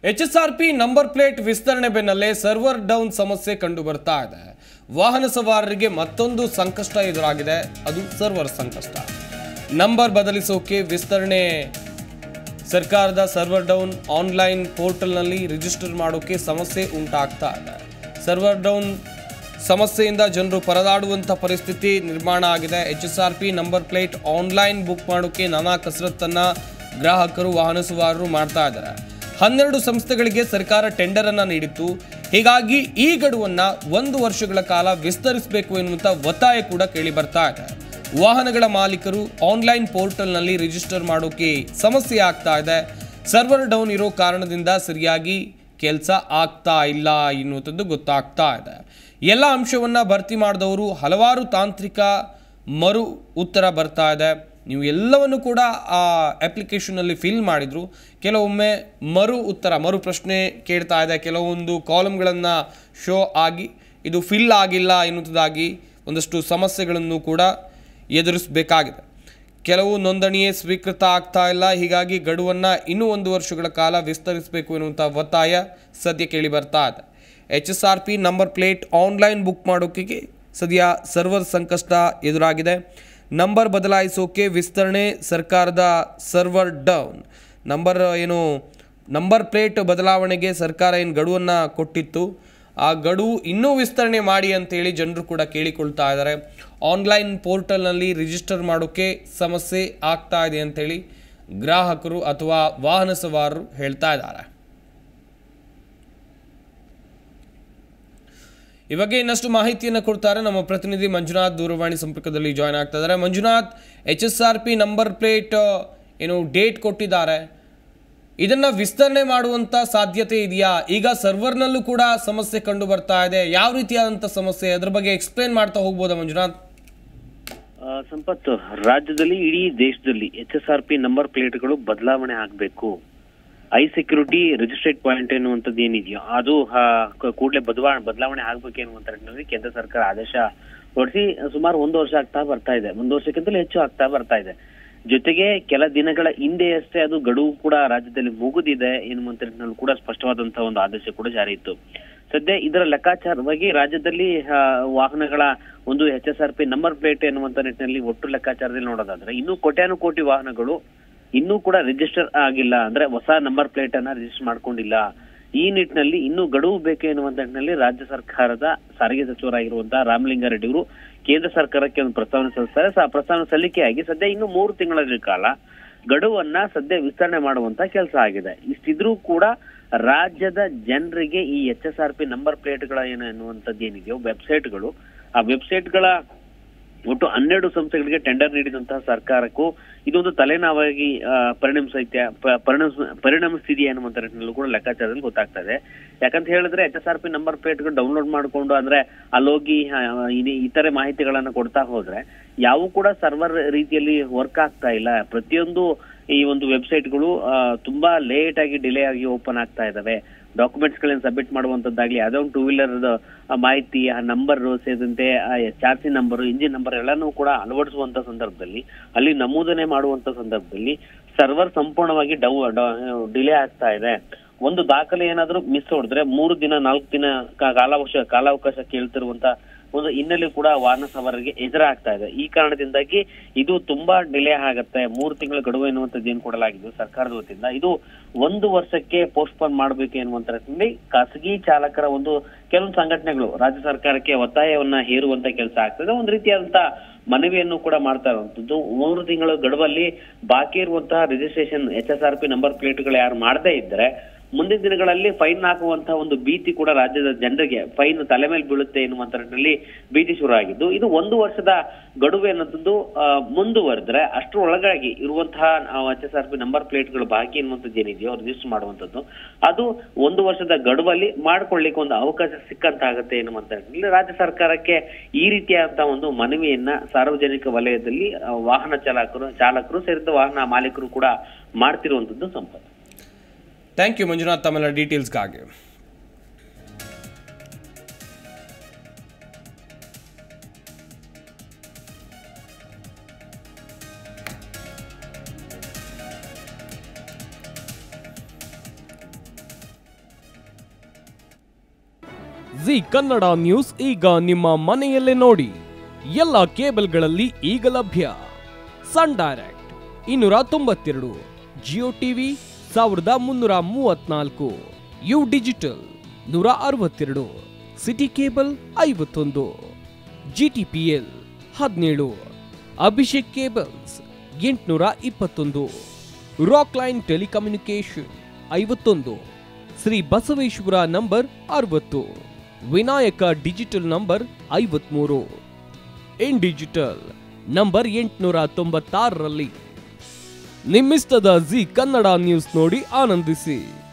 H S R P number plate ವಿಸ್ತರಣೆ ಬೆನ್ನಲ್ಲೇ server down ಸಮಸ್ಯೆ ಕಂಡು ಬರ್ತಾ ಇದೆ ವಾಹನ ಸವಾರರಿಗೆ ಮತ್ತೊಂದು ಸಂಕಷ್ಟ ಎದುರಾಗಿದೆ ಅದು ಸರ್ವರ್ ಸಂಕಷ್ಟ ನಂಬರ್ ಬದಲಿಸೋಕೆ ವಿಸ್ತರಣೆ ಸರ್ಕಾರದ ಸರ್ವರ್ ಡೌನ್ ಆನ್ಲೈನ್ ಪೋರ್ಟಲ್ನಲ್ಲಿ ರಿಜಿಸ್ಟರ್ ಮಾಡೋಕೆ ಸಮಸ್ಯೆ ಉಂಟಾಗ್ತಾ ಇದೆ ಸರ್ವರ್ ಡೌನ್ ಸಮಸ್ಯೆಯಿಂದ ಜನರು ಪರದಾಡುವಂಥ ಪರಿಸ್ಥಿತಿ ನಿರ್ಮಾಣ ಆಗಿದೆ H S R P number plate online book ಮಾಡೋಕೆ ನಾನಾ ಕಸರತ್ತನ್ನು ಗ್ರಾಹಕರು ವಾಹನ ಸವಾರರು ಮಾಡ್ತಾ ಇದ್ದಾರೆ ಹನ್ನೆರಡು ಸಂಸ್ಥೆಗಳಿಗೆ ಸರ್ಕಾರ ಟೆಂಡರ್ ಅನ್ನ ನೀಡಿತ್ತು ಹೀಗಾಗಿ ಈ ಗಡುವನ್ನ ಒಂದು ವರ್ಷಗಳ ಕಾಲ ವಿಸ್ತರಿಸಬೇಕು ಎನ್ನುವಂಥ ಒತ್ತಾಯ ಕೂಡ ಕೇಳಿ ಬರ್ತಾ ಇದೆ ವಾಹನಗಳ ಮಾಲೀಕರು ಆನ್ಲೈನ್ ಪೋರ್ಟಲ್ನಲ್ಲಿ ರಿಜಿಸ್ಟರ್ ಮಾಡೋಕೆ ಸಮಸ್ಯೆ ಆಗ್ತಾ ಇದೆ ಸರ್ವರ್ ಡೌನ್ ಇರೋ ಕಾರಣದಿಂದ ಸರಿಯಾಗಿ ಕೆಲಸ ಆಗ್ತಾ ಇಲ್ಲ ಎನ್ನುವಂಥದ್ದು ಗೊತ್ತಾಗ್ತಾ ಇದೆ ಎಲ್ಲ ಅಂಶವನ್ನು ಭರ್ತಿ ಮಾಡಿದವರು ಹಲವಾರು ತಾಂತ್ರಿಕ ಮರು ಉತ್ತರ ಬರ್ತಾ ಇದೆ ನೀವು ಎಲ್ಲವನ್ನು ಕೂಡ ಆ ಅಪ್ಲಿಕೇಶನಲ್ಲಿ ಫಿಲ್ ಮಾಡಿದ್ರು ಕೆಲವೊಮ್ಮೆ ಮರು ಉತ್ತರ ಮರು ಪ್ರಶ್ನೆ ಕೇಳ್ತಾ ಇದೆ ಕೆಲವೊಂದು ಕಾಲಮ್ಗಳನ್ನು ಶೋ ಆಗಿ ಇದು ಫಿಲ್ ಆಗಿಲ್ಲ ಎನ್ನುವುದಾಗಿ ಒಂದಷ್ಟು ಸಮಸ್ಯೆಗಳನ್ನು ಕೂಡ ಎದುರಿಸಬೇಕಾಗಿದೆ ಕೆಲವು ನೋಂದಣಿಯೇ ಸ್ವೀಕೃತ ಆಗ್ತಾ ಇಲ್ಲ ಹೀಗಾಗಿ ಗಡುವನ್ನು ಇನ್ನೂ ಒಂದು ವರ್ಷಗಳ ಕಾಲ ವಿಸ್ತರಿಸಬೇಕು ಎನ್ನುವಂಥ ಒತ್ತಾಯ ಸದ್ಯ ಕೇಳಿ ಬರ್ತಾ ಇದೆ H S R P number plate online book ಮಾಡೋಕೆ ಸದ್ಯ ಸರ್ವರ್ ಸಂಕಷ್ಟ ಎದುರಾಗಿದೆ ನಂಬರ್ ಬದಲಾಯಿಸೋಕೆ ವಿಸ್ತರಣೆ ಸರ್ಕಾರದ ಸರ್ವರ್ ಡೌನ್ ನಂಬರ್ ಏನು ನಂಬರ್ ಪ್ಲೇಟ್ ಬದಲಾವಣೆಗೆ ಸರ್ಕಾರ ಏನು ಗಡುವನ್ನು ಕೊಟ್ಟಿತ್ತು ಆ ಗಡುವು ಇನ್ನೂ ವಿಸ್ತರಣೆ ಮಾಡಿ ಅಂತೇಳಿ ಜನರು ಕೂಡ ಕೇಳಿಕೊಳ್ತಾ ಇದ್ದಾರೆ ಆನ್ಲೈನ್ ಪೋರ್ಟಲ್ನಲ್ಲಿ ರಿಜಿಸ್ಟರ್ ಮಾಡೋಕ್ಕೆ ಸಮಸ್ಯೆ ಆಗ್ತಾ ಇದೆ ಅಂತೇಳಿ ಗ್ರಾಹಕರು ಅಥವಾ ವಾಹನ ಸವಾರರು ಹೇಳ್ತಾ ಇದ್ದಾರೆ ಈ ಬಗ್ಗೆ ಇನ್ನಷ್ಟು ಮಾಹಿತಿಯನ್ನು ಕೊಡ್ತಾರೆ ನಮ್ಮ ಪ್ರತಿನಿಧಿ ಮಂಜುನಾಥ್ ದೂರವಾಣಿ ಸಂಪರ್ಕದಲ್ಲಿ ಜಾಯ್ನ್ ಆಗ್ತಾ ಇದ್ದಾರೆ Manjunath H S R P number plate ಏನು ಡೇಟ್ ಕೊಟ್ಟಿದ್ದಾರೆ ಇದನ್ನ ವಿಸ್ತರಣೆ ಮಾಡುವಂತ ಸಾಧ್ಯತೆ ಇದೆಯಾ ಈಗ ಸರ್ವರ್ನಲ್ಲೂ ಕೂಡ ಸಮಸ್ಯೆ ಕಂಡು ಬರ್ತಾ ಇದೆ ಯಾವ ರೀತಿಯಾದಂಥ ಸಮಸ್ಯೆ ಅದ್ರ ಬಗ್ಗೆ ಎಕ್ಸ್ಪ್ಲೇನ್ ಮಾಡ್ತಾ ಹೋಗ್ಬೋದಾ ಮಂಜುನಾಥ್ ಆ, ಸಂಪತ್ ರಾಜ್ಯದಲ್ಲಿ ಇಡೀ ದೇಶದಲ್ಲಿ H S R P number ಪ್ಲೇಟ್ಗಳು ಬದಲಾವಣೆ ಆಗಬೇಕು ಐ ಸೆಕ್ಯೂರಿಟಿ ರಿಜಿಸ್ಟ್ರೇಟ್ ಪಾಯಿಂಟ್ ಎನ್ನುವಂಥದ್ದು ಏನಿದೆಯೋ ಅದು ಕೂಡಲೇ ಬದಲಾ ಬದಲಾವಣೆ ಆಗ್ಬೇಕು ಎನ್ನುವಂತ ನಿಟ್ಟಿನಲ್ಲಿ ಕೇಂದ್ರ ಸರ್ಕಾರ ಆದೇಶ ಹೊರಡಿಸಿ ಸುಮಾರು ಒಂದು ವರ್ಷ ಆಗ್ತಾ ಬರ್ತಾ ಇದೆ ಒಂದು ವರ್ಷಕ್ಕಿಂತಲೂ ಹೆಚ್ಚು ಆಗ್ತಾ ಬರ್ತಾ ಇದೆ ಜೊತೆಗೆ ಕೆಲ ದಿನಗಳ ಹಿಂದೆಯಷ್ಟೇ ಅದು ಗಡುವು ಕೂಡ ರಾಜ್ಯದಲ್ಲಿ ಮುಗಿದಿದೆ ಎನ್ನುವಂತ ನಿಟ್ಟಿನಲ್ಲಿ ಕೂಡ ಸ್ಪಷ್ಟವಾದಂತಹ ಒಂದು ಆದೇಶ ಕೂಡ ಜಾರಿ ಇತ್ತು ಸದ್ಯ ಇದರ ಲೆಕ್ಕಾಚಾರವಾಗಿ ರಾಜ್ಯದಲ್ಲಿ ಆ, ವಾಹನಗಳ ಒಂದು H S R P number plate ಎನ್ನುವಂತ ನಿಟ್ಟಿನಲ್ಲಿ ಒಟ್ಟು ಲೆಕ್ಕಾಚಾರದಲ್ಲಿ ನೋಡೋದಾದ್ರೆ ಇನ್ನೂ ಕೋಟ್ಯಾನುಕೋಟಿ ವಾಹನಗಳು ಇನ್ನೂ ಕೂಡ ರಿಜಿಸ್ಟರ್ ಆಗಿಲ್ಲ ಅಂದ್ರೆ ಹೊಸ ನಂಬರ್ ಪ್ಲೇಟ್ ಅನ್ನ ರಿಜಿಸ್ಟರ್ ಮಾಡ್ಕೊಂಡಿಲ್ಲ ಈ ನಿಟ್ಟಿನಲ್ಲಿ ಇನ್ನೂ ಗಡುವು ಬೇಕು ಎನ್ನುವಂತ ನಿಟ್ಟಿನಲ್ಲಿ ರಾಜ್ಯ ಸರ್ಕಾರದ ಸಾರಿಗೆ ಸಚಿವರಾಗಿರುವಂತಹ ರಾಮಲಿಂಗಾರೆಡ್ಡಿ ಅವರು ಕೇಂದ್ರ ಸರ್ಕಾರಕ್ಕೆ ಒಂದು ಪ್ರಸ್ತಾವನೆ ಸಲ್ಲಿಸ್ತಾರೆ ಸ- ಪ್ರಸ್ತಾವನೆ ಸಲ್ಲಿಕೆಯಾಗಿ ಸದ್ಯ ಇನ್ನು ಮೂರು ತಿಂಗಳ ಕಾಲ ಗಡುವನ್ನ ಸದ್ಯ ವಿಸ್ತರಣೆ ಮಾಡುವಂತ ಕೆಲಸ ಆಗಿದೆ ಇಷ್ಟಿದ್ರೂ ಕೂಡ ರಾಜ್ಯದ ಜನರಿಗೆ ಈ H S R P number ಪ್ಲೇಟ್ಗಳ ಏನು ಎನ್ನುವಂಥದ್ದು ಏನಿದೆಯೋ ವೆಬ್ಸೈಟ್ಗಳು ಆ ವೆಬ್ಸೈಟ್ಗಳ ಒಟ್ಟು ಹನ್ನೆರಡು ಸಂಸ್ಥೆಗಳಿಗೆ ಟೆಂಡರ್ ನೀಡಿದಂತಹ ಸರ್ಕಾರಕ್ಕೂ ಇದೊಂದು ತಲೆನೋವಾಗಿ ಆ, ಪರಿಣಮಿಸೈತೆ ಪ- ಪರಿಣಮಿಸ ಪರಿಣಮಿಸ್ತಿದೆಯಾ ಅನ್ನುವಂತ ನಿಟ್ಟಿನಲ್ಲೂ ಕೂಡ ಲೆಕ್ಕಾಚಾರದಲ್ಲಿ ಗೊತ್ತಾಗ್ತಾ ಇದೆ ಯಾಕಂತ ಹೇಳಿದ್ರೆ H S R P number ಪ್ಲೇಟ್ಗಳು ಡೌನ್ಲೋಡ್ ಮಾಡ್ಕೊಂಡು ಅಂದ್ರೆ ಅಲ್ಲೋಗಿ ಆ, ಇನಿ- ಇತರೆ ಮಾಹಿತಿಗಳನ್ನ ಕೊಡ್ತಾ ಹೋದ್ರೆ ಯಾವು ಕೂಡ ಸರ್ವರ್ ರೀತಿಯಲ್ಲಿ ವರ್ಕ್ ಆಗ್ತಾ ಇಲ್ಲ ಪ್ರತಿಯೊಂದು ಈ ಒಂದು ವೆಬ್ಸೈಟ್ಗಳು ತುಂಬಾ ಲೇಟ್ ಆಗಿ ಡಿಲೇ ಆಗಿ ಓಪನ್ ಆಗ್ತಾ ಇದಾವೆ ಡಾಕ್ಯುಮೆಂಟ್ಸ್ ಗಳನ್ನ ಸಬ್ಮಿಟ್ ಮಾಡುವಂತದ್ದಾಗ್ಲಿ ಯಾವುದೋ ಒಂದು ಟೂ ವೀಲರ್ ಮಾಹಿತಿ ಆ ನಂಬರ್ ಸೇರಿದಂತೆ ಚಾರ್ಸಿ ನಂಬರ್ ಇಂಜಿನ್ ನಂಬರ್ ಎಲ್ಲಾನು ಕೂಡ ಅಳವಡಿಸುವಂತ ಸಂದರ್ಭದಲ್ಲಿ ಅಲ್ಲಿ ನಮೂದನೆ ಮಾಡುವಂತ ಸಂದರ್ಭದಲ್ಲಿ ಸರ್ವರ್ ಸಂಪೂರ್ಣವಾಗಿ ಡೌ ಡಿಲೇ ಆಗ್ತಾ ಇದೆ ಒಂದು ದಾಖಲೆ ಏನಾದ್ರೂ ಮಿಸ್ ಹೊಡೆದ್ರೆ ಮೂರು ದಿನ ನಾಲ್ಕು ದಿನ ಕಾ- ಕಾಲಾವಕಾಶ ಕಾಲಾವಕಾಶ ಕೇಳ್ತಿರುವಂತ ಒಂದು ಹಿನ್ನೆಲೆ ಕೂಡ ವಾಹನ ಸವಾರರಿಗೆ ಎದುರಾಗ್ತಾ ಇದೆ ಈ ಕಾರಣದಿಂದಾಗಿ ಇದು ತುಂಬಾ ಡಿಲೇ ಆಗತ್ತೆ ಮೂರು ತಿಂಗಳ ಗಡುವು ಎನ್ನುವಂಥದ್ದು ಏನ್ ಕೊಡಲಾಗಿದೆ ಸರ್ಕಾರದ ವತಿಯಿಂದ ಇದು ಒಂದು ವರ್ಷಕ್ಕೆ ಪೋಸ್ಟ್ಪೋನ್ ಮಾಡಬೇಕು ಎನ್ನುವಂತ ನಿಟ್ಟಿನಲ್ಲಿ ಖಾಸಗಿ ಚಾಲಕರ ಒಂದು ಕೆಲವೊಂದು ಸಂಘಟನೆಗಳು ರಾಜ್ಯ ಸರ್ಕಾರಕ್ಕೆ ಒತ್ತಾಯವನ್ನ ಹೇರುವಂತ ಕೆಲಸ ಆಗ್ತದೆ ಒಂದು ರೀತಿಯಾದಂತ ಮನವಿಯನ್ನು ಕೂಡ ಮಾಡ್ತಾ ಇರುವಂತದ್ದು ಮೂರು ತಿಂಗಳ ಗಡುವಲ್ಲಿ ಬಾಕಿ ಇರುವಂತಹ registration H S R P number ಪ್ಲೇಟ್ಗಳು ಯಾರು ಮಾಡದೇ ಇದ್ರೆ ಮುಂದಿನ ದಿನಗಳಲ್ಲಿ ಫೈನ್ ಹಾಕುವಂತಹ ಒಂದು ಭೀತಿ ಕೂಡ ರಾಜ್ಯದ ಜನರಿಗೆ ಫೈನ್ ತಲೆ ಮೇಲೆ ಬೀಳುತ್ತೆ ಎನ್ನುವಂತ ನಿಟ್ಟಿನಲ್ಲಿ ಭೀತಿ ಶುರು ಆಗಿದ್ದು ಇದು ಒಂದು ವರ್ಷದ ಗಡುವು ಎನ್ನುವಂಥದ್ದು ಆ, ಮುಂದುವರೆದ್ರೆ ಅಷ್ಟರ ಒಳಗಾಗಿ ಇರುವಂತಹ H S R P number ಪ್ಲೇಟ್ಗಳು ಬಾಕಿ ಎನ್ನುವಂಥದ್ದು ಏನಿದೆಯೋ ರಿಜಿಸ್ಟರ್ ಮಾಡುವಂಥದ್ದು ಅದು ಒಂದು ವರ್ಷದ ಗಡುವಲ್ಲಿ ಮಾಡ್ಕೊಳ್ಳಿಕ್ಕೆ ಒಂದು ಅವಕಾಶ ಸಿಕ್ಕಂತಾಗತ್ತೆ ಎನ್ನುವಂತ ನಿಟ್ಟಿನಲ್ಲಿ ರಾಜ್ಯ ಸರ್ಕಾರಕ್ಕೆ ಈ ರೀತಿಯಾದಂತಹ ಒಂದು ಮನವಿಯನ್ನ ಸಾರ್ವಜನಿಕ ವಲಯದಲ್ಲಿ ಆ, ವಾಹನ ಚಾಲಕರು ಚಾಲಕರು ಸೇರಿದ ವಾಹನ ಮಾಲೀಕರು ಕೂಡ ಮಾಡ್ತಿರುವಂತದ್ದು ಸಂಪತ್ತು ಥ್ಯಾಂಕ್ ಯು ಮಂಜುನಾಥ್ ತಮ್ಮೆಲ್ಲ ಡೀಟೇಲ್ಸ್ಗಾಗಿ ಜಿ ಕನ್ನಡ ನ್ಯೂಸ್ ಈಗ ನಿಮ್ಮ ಮನೆಯಲ್ಲೇ ನೋಡಿ ಎಲ್ಲ ಕೇಬಲ್ಗಳಲ್ಲಿ ಈಗ ಲಭ್ಯ ಸನ್ ಡೈರೆಕ್ಟ್ ಇನ್ನೂರ ತೊಂಬತ್ತೆರಡು ಜಿಯೋ ಟಿವಿ ಸಾವಿರದ ಮುನ್ನೂರ ಮೂವತ್ನಾಲ್ಕು ಯು ಡಿಜಿಟಲ್ ನೂರ ಅರವತ್ತೆರಡು ಸಿಟಿ ಕೇಬಲ್ ಐವತ್ತೊಂದು ಜಿಟಿಪಿಎಲ್ ಹದಿನೇಳು ಅಭಿಷೇಕ್ ಕೇಬಲ್ಸ್ ಎಂಟುನೂರ ಇಪ್ಪತ್ತೊಂದು ರಾಕ್ ಲೈನ್ ಟೆಲಿಕಮ್ಯುನಿಕೇಶನ್ ಐವತ್ತೊಂದು ಶ್ರೀ ಬಸವೇಶ್ವರ ನಂಬರ್ ಅರವತ್ತು ವಿನಾಯಕ ಡಿಜಿಟಲ್ ನಂಬರ್ ಐವತ್ಮೂರು ಇನ್ ಡಿಜಿಟಲ್ ನಂಬರ್ ಎಂಟುನೂರ ತೊಂಬತ್ತಾರರಲ್ಲಿ ನಿಮ್ಮಿಸ್ತದ ಜಿ ಕನ್ನಡ ನ್ಯೂಸ್ ನೋಡಿ ಆನಂದಿಸಿ